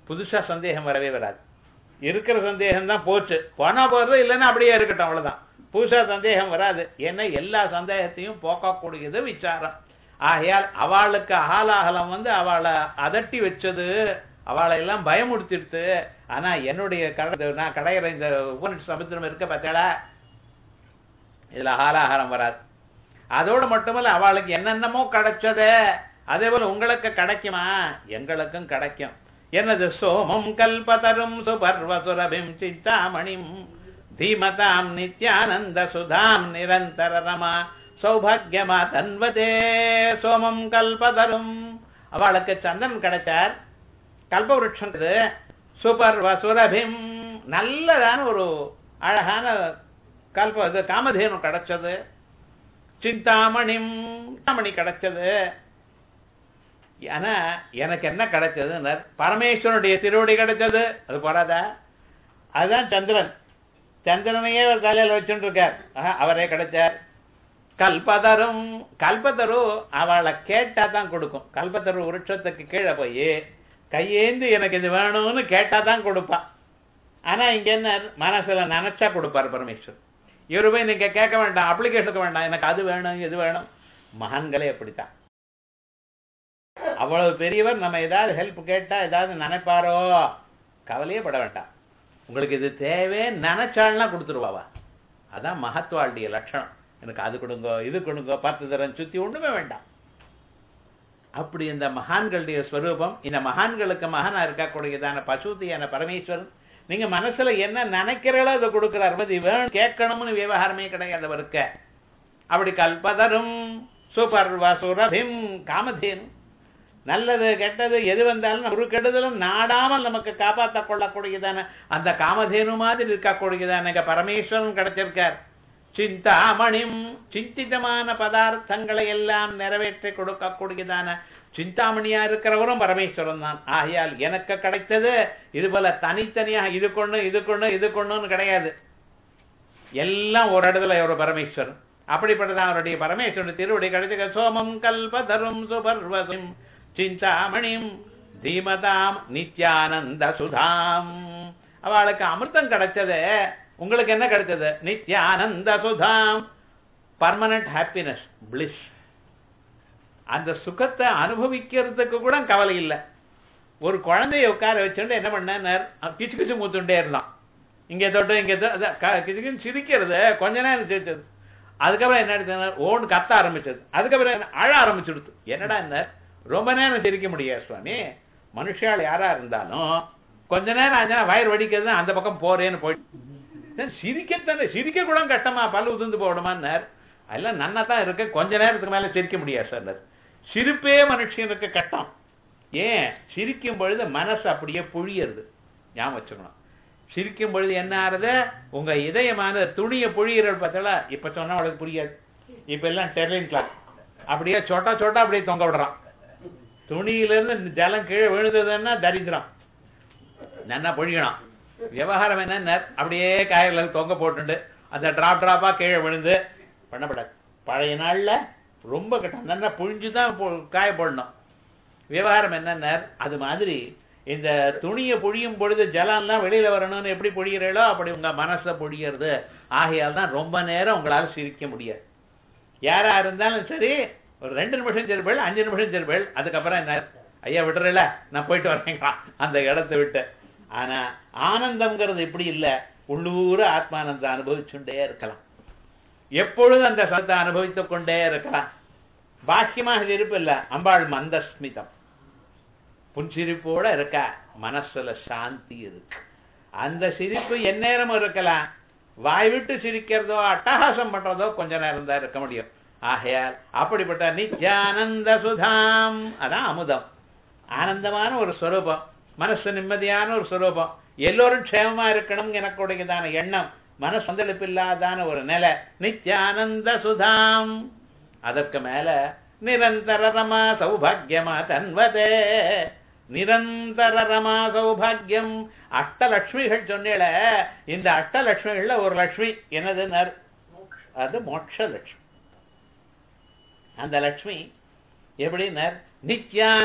புதுசா சந்தேகம் வரவே வராது இருக்கிற சந்தேகம் தான் போச்சு போனா போறது இல்லைன்னா அப்படியே இருக்கட்டும் அவ்வளவுதான் புதுசா சந்தேகம் வராது ஏன்னா எல்லா சந்தேகத்தையும் போக்கக்கூடியது விசாரம் ஆகையால் அவளுக்கு ஆலாகலம் வந்து அவளை அதட்டி வச்சது அவளை எல்லாம் பயமுடுத்திடுத்து ஆனா என்னுடைய கடை நான் கடையிற இந்த உபனிஷ சமுத்திரம் இருக்க பார்த்தேடா இதுல ஆலாகாரம் வராது அதோடு மட்டுமல்ல அவளுக்கு என்னென்னமோ கிடைச்சது அதே போல உங்களுக்கு கிடைக்குமா எங்களுக்கும் கிடைக்கும் என்னது சோமம் கல்பதரும் சுபர்வசுரபிம் சிந்தாமணிம் தீமதாம் நித்யானந்த சுதாம் நிரந்தர ரமா சௌபாகியமா தன்வதே சோமம் கல்பதரும் அவளுக்கு சந்திரன் கிடைச்சார் கல்பவருஷம் இது சுபர்வசுரபிம் நல்லதான ஒரு அழகான கல்ப இது காமதேனு கிடைச்சது சிந்தாமணிம் சிந்தாமணி கிடைச்சது ஆனா எனக்கு என்ன கிடைச்சது பரமேஸ்வரனுடைய திருவடி கிடைச்சது அது போறாதா அதுதான் சந்திரன் சந்திரனையே ஒரு தலையில வச்சுட்டு இருக்கார் ஆஹா, அவரே கிடைச்சார் கல்பதரும் கல்பத்தரு அவளை கேட்டா தான் கொடுக்கும் கல்பத்தரு விருட்சத்துக்கு கீழே போய் கையேந்து எனக்கு இது வேணும்னு கேட்டா தான் கொடுப்பா ஆனா இங்க என்ன மனசுல நினைச்சா கொடுப்பார் பரமேஸ்வர் இவரு போய் நீங்க கேட்க வேண்டாம் அப்ளிகேஷனுக்கு வேண்டாம் எனக்கு அது வேணும் இது வேணும் மகான்களே அப்படித்தான் அவ்வளவு பெரியவர் நம்ம ஏதாவது ஹெல்ப் கேட்டா ஏதாவது நினைப்பாரோ கவலையே பட வேண்டாம் உங்களுக்கு இது தேவை நினைச்சாள்னா கொடுத்துருவாவா அதான் மகத்துவாளுடைய லட்சணம் எனக்கு அது கொடுங்க இது கொடுங்க பத்து தரம் சுத்தி ஒண்ணுமே வேண்டாம் அப்படி இந்த மகான்களுடைய ஸ்வரூபம் இந்த மகான்களுக்கு மகானா இருக்கக்கூடியதான பசுதியான பரமேஸ்வரன் நீங்க மனசுல என்ன நினைக்கிறீங்களோ அதை கொடுக்கிறார் அது வேணும் கேட்கணும்னு விவகாரமே கிடையாது அவருக்கு அப்படி கல்பதரும் சுபர்வசுரபிம் காமதேனு நல்லது கெட்டது எது வந்தாலும் ஒரு கெடுதலும் நாடாமல் நமக்கு காப்பாற்ற கொள்ளக்கூடியதான அந்த காமதேனு மாதிரி இருக்கக்கூடியதான இங்க பரமேஸ்வரன் கிடைச்சிருக்கார் சிந்தாமணிம் சிந்திதமான பதார்த்தங்களை எல்லாம் நிறைவேற்றி கொடுக்கக்கூடியதான சிந்தாமணியா இருக்கிறவரும் பரமேஸ்வரன் தான் ஆகையால் எனக்கு கிடைத்தது இது போல தனித்தனியா இது கொண்டு இது கொண்டு இது கொண்டுன்னு கிடையாது எல்லாம் ஒரு இடத்துல ஒரு பரமேஸ்வரன் அப்படிப்பட்டதான் அவருடைய பரமேஸ்வரன் திருவடி கிடைச்ச சோமம் கல்பதரும் சுபர்வசும் சிந்தாமணிம் தீமதாம் நித்யானந்த சுதாம் அவளுக்கு அமிர்தம் கிடைச்சது உங்களுக்கு என்ன கிடைச்சது நித்யானந்த சுதாம் பர்மனன்ட் ஹாப்பினஸ் பிளிஸ் அந்த சுகத்தை அனுபவிக்கிறதுக்கு கூட கவலை இல்லை ஒரு குழந்தைய உட்கார வச்சுட்டு என்ன பண்ணார் கிச்சு கிச்சு மூத்துட்டே இருந்தான் இங்க தொட்டு இங்க தொ- அதான் க- கிச்சு கிச்சு சிரிக்கிறது கொஞ்ச நேரம் சிரிச்சது அதுக்கப்புறம் என்ன எடுத்தது ஓன்னு கத்த ஆரம்பிச்சது அதுக்கப்புறம் என்ன அழ ஆரம்பிச்சுடுது என்னடா என்ன ரொம்ப நேரம் சிரிக்க முடியாது சுவாமி மனுஷால் யாரா இருந்தாலும் கொஞ்ச நேரம் ஆச்சுன்னா வயிறு வடிக்கிறது அந்த பக்கம் போறேன்னு போயிட்டு சிரிக்கத்தானே சிரிக்க கூட கட்டமா பல்லு உதிர்ந்து போடுமான்னார் அதெல்லாம் நன்னா தான் இருக்கு கொஞ்ச நேரத்துக்கு மேல சிரிக்க முடியாது சார் சிரிப்பே மனுஷனுக்கு கட்டம் ஏன் சிரிக்கும் பொழுது மனசு அப்படியே புழியறது ஞாபகம் வச்சுக்கணும் சிரிக்கும் பொழுது என்ன ஆறுது உங்க இதயமான துணியை புழியிறது பார்த்தல இப்ப சொன்னா அவளுக்கு புரியாது இப்ப எல்லாம் டெர்லின் கிளாஸ் அப்படியே சொட்டா சொட்டா அப்படியே தொங்க விடுறான் துணியிலிருந்து ஜலம் கீழே விழுந்ததுன்னா தரித்திரம் நல்லா பொழியணும் விவகாரம் என்ன அப்படியே காயில தொங்க போட்டுண்டு அந்த டிராப் டிராப்பா கீழே விழுந்து பண்ணப்படாது பழைய நாள்ல ரொம்ப கட்டம் நல்லா புழிஞ்சுதான் போ- காய போடணும் விவகாரம் என்னன்னா அது மாதிரி இந்த துணியை பொழியும் பொழுது ஜலம்லாம் வெளியில வரணும்னு எப்படி பொழிகிறீங்களோ அப்படி உங்க மனசை பொழியறது ஆகையால் தான் ரொம்ப நேரம் உங்களால சிரிக்க முடியாது யாரா இருந்தாலும் சரி ஒரு ரெண்டு நிமிஷம் செல்பேள் அஞ்சு நிமிஷம் செல்பேள் அதுக்கப்புறம் என்ன ஐயா விடுறல நான் போயிட்டு வரேங்களா அந்த இடத்தை விட்டு ஆனா ஆனந்தம்ங்கிறது இப்படி இல்ல உள்ளூர ஆத்மானந்தம் அனுபவிச்சுட்டே இருக்கலாம் எப்பொழுதும் அந்த சத்தை அனுபவித்துக் கொண்டே இருக்கலாம் பாக்கியமாக இருப்பு இல்ல அம்பாள் மந்தஸ்மிதம் புன்சிரிப்போட இருக்கா மனசுல சாந்தி இருக்கு அந்த சிரிப்பு எந்நேரமும் இருக்கலாம் வாய் விட்டு சிரிக்கிறதோ அட்டகாசம் பண்றதோ கொஞ்ச நேரம் தான் இருக்க முடியும் ஆகையால் அப்படிப்பட்ட நித்யானந்த சுதாம் அதான் அமுதம் ஆனந்தமான ஒரு ஸ்வரூபம் மனசு நிம்மதியான ஒரு ஸ்வரூபம் எல்லோரும் க்ஷேமமா இருக்கணும் எனக்குடையதான எண்ணம் மனசு சந்தளிப்பில்லாதான ஒரு நிலை நித்யானந்த சுதாம் அதற்கு மேல நிரந்தர ரமா சௌபாகியமா தன்வதே நிரந்தர ரமா சௌபாகியம் அஷ்டலட்சுமிகள் சொன்னேல இந்த அஷ்டலட்சுமிகள்ல ஒரு லட்சுமி என்னதுன்னு அது மோட்ச லட்சுமி அந்த லட்சுமி எப்படின்னு நித்யான